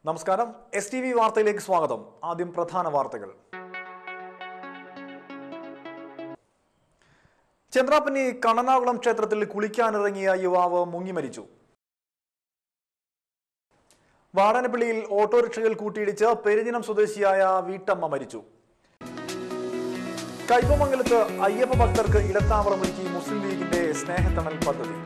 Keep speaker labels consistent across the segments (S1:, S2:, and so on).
S1: നമസ്കാരം S T V വാർത്തയിലേക്ക് സ്വാഗതം ആദ്യം പ്രധാന വാർത്തകൾ ചന്ദ്രാപ്പനി കണ്ണനാകുളം ക്ഷേത്രത്തിൽ കുളിക്കാനിറങ്ങിയ യുവാവ് മുങ്ങി മരിച്ചു വാടാനപ്പള്ളിയിൽ ഓട്ടോറിക്ഷകൾ കൂട്ടിയിടിച്ച് പെരിഞ്ഞിനം സ്വദേശിയായ വീട്ടമ്മ മരിച്ചു കൈപ്പമംഗലത്ത് അയ്യപ്പ ഭക്തർക്ക് ഇടത്താവളം ഒരുക്കി മുസ്ലിം ലീഗിന്റെ സ്നേഹത്തണൽ പദ്ധതി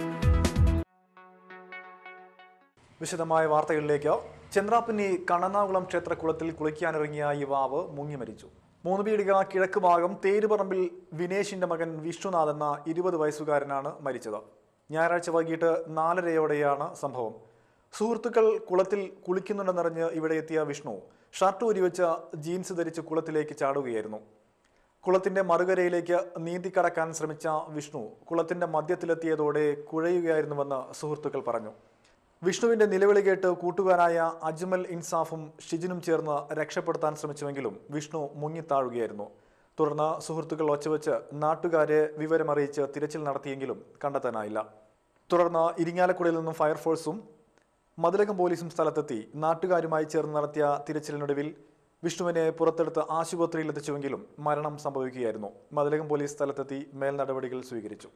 S1: വിശദമായ വാർത്തകളിലേക്ക് ചന്ദ്രാപ്പന്നി കണ്ണനാകുളം ക്ഷേത്രക്കുളത്തിൽ കുളിക്കാനിറങ്ങിയ യുവാവ് മുങ്ങി മരിച്ചു മൂന്ന് പീടിക കിഴക്ക് ഭാഗം തേരുപറമ്പിൽ വിനേഷിന്റെ മകൻ വിഷ്ണുനാഥ് എന്ന ഇരുപത് വയസ്സുകാരനാണ് മരിച്ചത് ഞായറാഴ്ച വൈകിട്ട് നാലരയോടെയാണ് സംഭവം സുഹൃത്തുക്കൾ കുളത്തിൽ കുളിക്കുന്നുണ്ടെന്നറിഞ്ഞ് ഇവിടെ എത്തിയ വിഷ്ണു ഷർട്ട് ഊരിവെച്ച് ജീൻസ് ധരിച്ച് കുളത്തിലേക്ക് ചാടുകയായിരുന്നു കുളത്തിന്റെ മറുകരയിലേക്ക് നീന്തിക്കടക്കാൻ ശ്രമിച്ച വിഷ്ണു കുളത്തിന്റെ മധ്യത്തിലെത്തിയതോടെ കുഴയുകയായിരുന്നുവെന്ന് സുഹൃത്തുക്കൾ പറഞ്ഞു വിഷ്ണുവിന്റെ നിലവിളി കേട്ട് കൂട്ടുകാരായ അജ്മൽ ഇൻസാഫും ഷിജിനും ചേർന്ന് രക്ഷപ്പെടുത്താൻ ശ്രമിച്ചുവെങ്കിലും വിഷ്ണു മുങ്ങിത്താഴുകയായിരുന്നു തുടർന്ന് സുഹൃത്തുക്കൾ ഒച്ചവെച്ച് നാട്ടുകാരെ വിവരമറിയിച്ച് തിരച്ചിൽ നടത്തിയെങ്കിലും കണ്ടെത്താനായില്ല തുടർന്ന് ഇരിങ്ങാലക്കുടയിൽ നിന്നും ഫയർഫോഴ്സും മതിലകം പോലീസും സ്ഥലത്തെത്തി നാട്ടുകാരുമായി ചേർന്ന് നടത്തിയ തിരച്ചിലിനൊടുവിൽ വിഷ്ണുവിനെ പുറത്തെടുത്ത് ആശുപത്രിയിൽ എത്തിച്ചുവെങ്കിലും മരണം സംഭവിക്കുകയായിരുന്നു മതിലകം പോലീസ് സ്ഥലത്തെത്തി മേൽ നടപടികൾ സ്വീകരിച്ചു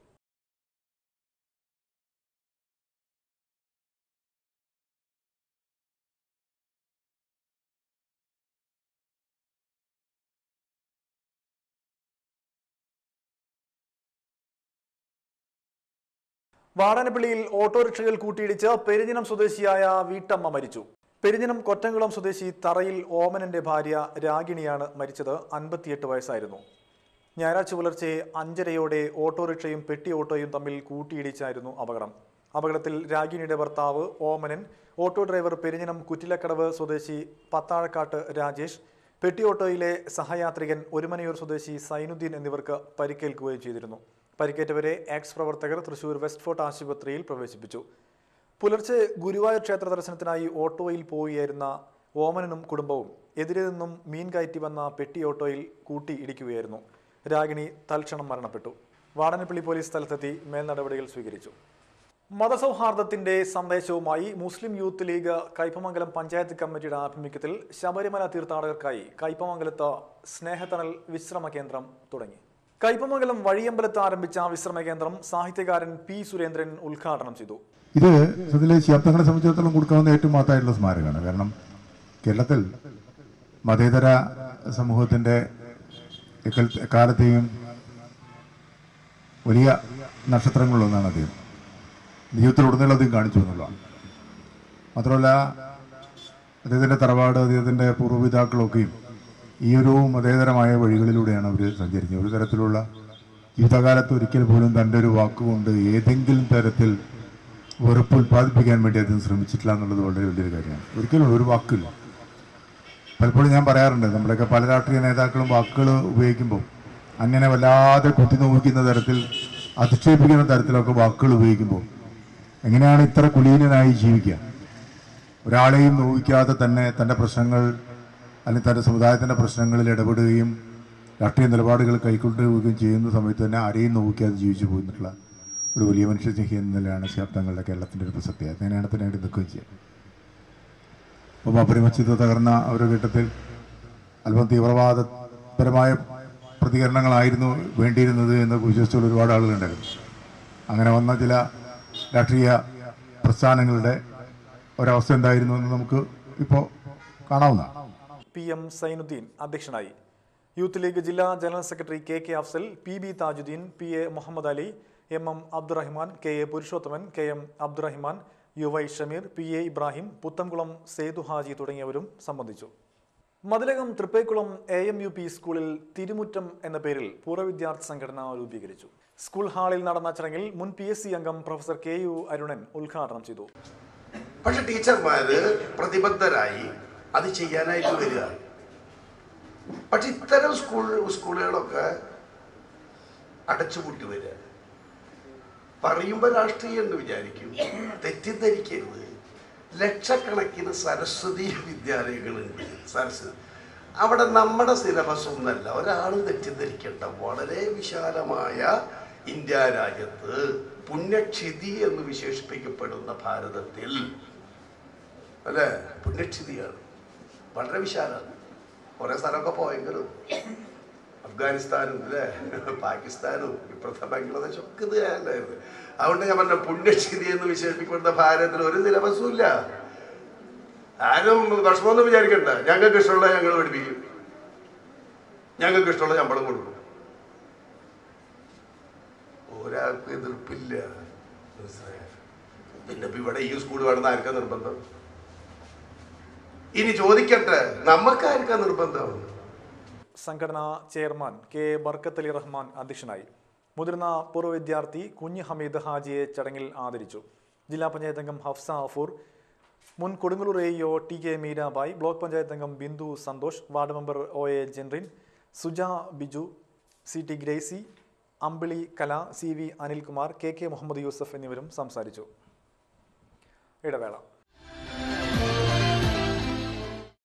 S1: വാടാനപ്പള്ളിയിൽ ഓട്ടോറിക്ഷകൾ കൂട്ടിയിടിച്ച് പെരിഞ്ഞിനം സ്വദേശിയായ വീട്ടമ്മ മരിച്ചു പെരിഞ്ഞിനം കൊറ്റംകുളം സ്വദേശി തറയിൽ ഓമനന്റെ ഭാര്യ രാഗിണിയാണ് മരിച്ചത് അൻപത്തിയെട്ട് വയസ്സായിരുന്നു ഞായറാഴ്ച പുലർച്ചെ അഞ്ചരയോടെ ഓട്ടോറിക്ഷയും പെട്ടി ഓട്ടോയും തമ്മിൽ കൂട്ടിയിടിച്ചായിരുന്നു അപകടം അപകടത്തിൽ രാഗിണിയുടെ ഭർത്താവ് ഓമനൻ ഓട്ടോ ഡ്രൈവർ പെരിഞ്ഞിനം കുറ്റിലക്കടവ് സ്വദേശി പത്താഴക്കാട്ട് രാജേഷ് പെട്ടി ഓട്ടോയിലെ സഹയാത്രികൻ ഒരുമനയൂർ സ്വദേശി സൈനുദ്ദീൻ എന്നിവർക്ക് പരിക്കേൽക്കുകയും ചെയ്തിരുന്നു പരിക്കേറ്റവരെ എക്സ് പ്രവർത്തകർ തൃശൂർ വെസ്റ്റ് ഫോർട്ട് ആശുപത്രിയിൽ പ്രവേശിപ്പിച്ചു പുലർച്ചെ ഗുരുവായൂർ ക്ഷേത്ര ദർശനത്തിനായി ഓട്ടോയിൽ പോവുകയായിരുന്ന ഓമനനും കുടുംബവും എതിരെ നിന്നും മീൻ കയറ്റി വന്ന പെട്ടി ഓട്ടോയിൽ കൂട്ടി ഇടിക്കുകയായിരുന്നു രാഗിണി തൽക്ഷണം മരണപ്പെട്ടു വാടനപ്പള്ളി പോലീസ് സ്ഥലത്തെത്തി മേൽനടപടികൾ സ്വീകരിച്ചു മതസൗഹാർദ്ദത്തിന്റെ സന്ദേശവുമായി മുസ്ലിം യൂത്ത് ലീഗ് കയ്പമംഗലം പഞ്ചായത്ത് കമ്മിറ്റിയുടെ ആഭിമുഖ്യത്തിൽ ശബരിമല തീർത്ഥാടകർക്കായി കയ്പമംഗലത്ത് സ്നേഹത്തണൽ വിശ്രമ കേന്ദ്രം തുടങ്ങി കയ്പമംഗലം വഴിയമ്പലത്ത് ആരംഭിച്ച വിശ്രമ കേന്ദ്രം സാഹിത്യകാരൻ പി സുരേന്ദ്രൻ ഉദ്ഘാടനം ചെയ്തു
S2: ഇത് സത്യത്തിലെ ശാബ്ദങ്ങളെ സംബന്ധിച്ചിടത്തോളം കൊടുക്കാവുന്ന ഏറ്റവും മഹത്തായിട്ടുള്ള സ്മാരകമാണ് കാരണം കേരളത്തിൽ മതേതര സമൂഹത്തിന്റെ എക്കൽ- എക്കാലത്തെയും വലിയ നക്ഷത്രങ്ങളിലൊന്നാണ് അദ്ദേഹം ജീവിതത്തിലുടനീളം അദ്ദേഹം കാണിച്ചു എന്നുള്ളതാണ് മാത്രമല്ല അദ്ദേഹത്തിന്റെ തറവാട് അദ്ദേഹത്തിന്റെ പൂർവ്വപിതാക്കളൊക്കെയും ഈ ഒരു മതേതരമായ വഴികളിലൂടെയാണ് അവർ സഞ്ചരിച്ചത് ഒരു തരത്തിലുള്ള ജീവിതകാലത്ത് ഒരിക്കൽ പോലും തൻ്റെ ഒരു വാക്കുകൊണ്ട് ഏതെങ്കിലും തരത്തിൽ വെറുപ്പ് ഉൽപ്പാദിപ്പിക്കാൻ വേണ്ടി അദ്ദേഹം ശ്രമിച്ചിട്ടില്ല എന്നുള്ളത് വളരെ വലിയൊരു കാര്യമാണ് ഒരിക്കലും ഒരു വാക്കില്ല പലപ്പോഴും ഞാൻ പറയാറുണ്ട് നമ്മുടെയൊക്കെ പല രാഷ്ട്രീയ നേതാക്കളും വാക്കുകൾ ഉപയോഗിക്കുമ്പോൾ അങ്ങനെ വല്ലാതെ കുത്തി നോവിക്കുന്ന തരത്തിൽ അധിക്ഷേപിക്കുന്ന തരത്തിലൊക്കെ വാക്കുകൾ ഉപയോഗിക്കുമ്പോൾ എങ്ങനെയാണ് ഇത്ര കുലീനനായി ജീവിക്കുക ഒരാളെയും നോവിക്കാതെ തന്നെ തൻ്റെ പ്രശ്നങ്ങൾ അല്ലെങ്കിൽ തൻ്റെ സമുദായത്തിൻ്റെ പ്രശ്നങ്ങളിൽ ഇടപെടുകയും രാഷ്ട്രീയ നിലപാടുകൾ കൈക്കൊണ്ടുപോവുകയും ചെയ്യുന്ന സമയത്ത് തന്നെ ആരെയും നോവിക്കാതെ ജീവിച്ചു പോയിട്ടുള്ള ഒരു വലിയ മനുഷ്യസ്നേഹി എന്ന നിലയാണ് ശാബ്ദങ്ങളുടെ കേരളത്തിൻ്റെ ഒരു പ്രസക്തി അതിനാണ് അതിനായിട്ട് നിൽക്കുകയും ചെയ്യുക അപ്പോൾ ബാബരി മസ്ജിദ് തകർന്ന ആ ഒരു ഘട്ടത്തിൽ അല്പം തീവ്രവാദപരമായ പ്രതികരണങ്ങളായിരുന്നു വേണ്ടിയിരുന്നത് എന്ന് വിശ്വസിച്ചുള്ള ഒരുപാട് ആളുകളുണ്ടായിരുന്നു അങ്ങനെ വന്ന ചില രാഷ്ട്രീയ പ്രസ്ഥാനങ്ങളുടെ ഒരവസ്ഥ എന്തായിരുന്നു എന്ന് നമുക്ക് ഇപ്പോൾ കാണാവുന്നതാണ്
S1: പി എം സൈനുദ്ദീൻ അധ്യക്ഷനായി യൂത്ത് ലീഗ് ജില്ലാ general secretary K K Afsal P B Thajudheen P A Muhammad Ali M M Abdurahiman K A Purushothaman K M Abdurahiman U Y Shameer P A Ibrahim Puthenkulam Sethu Haji തുടങ്ങിയവരും സംബന്ധിച്ചു Mathilakam Thrippekulam A M U P സ്കൂളിൽ തിരുമുറ്റം എന്ന പേരിൽ പൂർവ്വ വിദ്യാർത്ഥി സംഘടന രൂപീകരിച്ചു സ്കൂൾ ഹാളിൽ നടന്ന ചടങ്ങിൽ മുൻ പി എസ് സി അംഗം പ്രൊഫസർ കെ യു അരുണൻ ഉദ്ഘാടനം ചെയ്തു
S3: പക്ഷെ ടീച്ചർമാര് പ്രതിബദ്ധരായി അത് ചെയ്യാനായിട്ട് വരിക പക്ഷെ ഇത്തരം സ്കൂൾ സ്കൂളുകളൊക്കെ അടച്ചുപൂട്ടി വരിക പറയുമ്പോൾ രാഷ്ട്രീയം എന്ന് വിചാരിക്കും തെറ്റിദ്ധരിക്കരുത് ലക്ഷക്കണക്കിന് സരസ്വതി വിദ്യാലയങ്ങളുണ്ട് സരസ്വതി അവിടെ നമ്മുടെ സിലബസ് ഒന്നല്ല ഒരാൾ തെറ്റിദ്ധരിക്കേണ്ട വളരെ വിശാലമായ ഇന്ത്യ രാജ്യത്ത് പുണ്യക്ഷിതി എന്ന് വിശേഷിപ്പിക്കപ്പെടുന്ന ഭാരതത്തിൽ അല്ലേ പുണ്യക്ഷിതിയാണ് വളരെ വിശാലമാണ് കുറേ സ്ഥലമൊക്കെ പോയെങ്കിലും അഫ്ഗാനിസ്ഥാനും അല്ലേ പാകിസ്ഥാനും ഇപ്പോഴത്തെ ബംഗ്ലാദേശും ഒക്കെ ഇത് തന്നെയായിരുന്നു അതുകൊണ്ട് ഞാൻ പറഞ്ഞ പുണ്യക്ഷിതി എന്ന് വിശേഷിപ്പിക്കപ്പെടുന്ന ഭാരതത്തിൽ ഒരു സിലബസും ഇല്ല ആരും വിഷമമൊന്നും വിചാരിക്കണ്ട ഞങ്ങൾക്ക് ഇഷ്ടമുള്ള ഞങ്ങൾ പഠിപ്പിക്കും ഞങ്ങൾക്ക് ഇഷ്ടമുള്ള ശമ്പളം കൊടുക്കും ഒരാൾക്ക് എതിർപ്പില്ല മനസ്സിലായോ? പിന്നെ ഇപ്പൊ ഇവിടെ ഈ സ്കൂൾ വേണമെന്ന് ആർക്കാ നിർബന്ധം ഇനി ചോദിക്കട്ടെ നമുക്കാർക്കാ നിർബന്ധം
S1: സംഘടനാ ചെയർമാൻ കെ ബർക്കത്ത് അലി റഹ്മാൻ അധ്യക്ഷനായി മുതിർന്ന പൂർവ്വ വിദ്യാർത്ഥി കുഞ്ഞ് ഹമീദ് ഹാജിയെ ചടങ്ങിൽ ആദരിച്ചു ജില്ലാ പഞ്ചായത്ത് അംഗം ഹഫ്സ അഫൂർ മുൻ Kodungallur A E O T K Meerabai block panchayat അംഗം Bindu Santhosh ward member O A Jentin Suja Biju C T Gracy Ambili Kala C V Anilkumar K K Muhammad Yusuf എന്നിവരും സംസാരിച്ചു ഇടവേള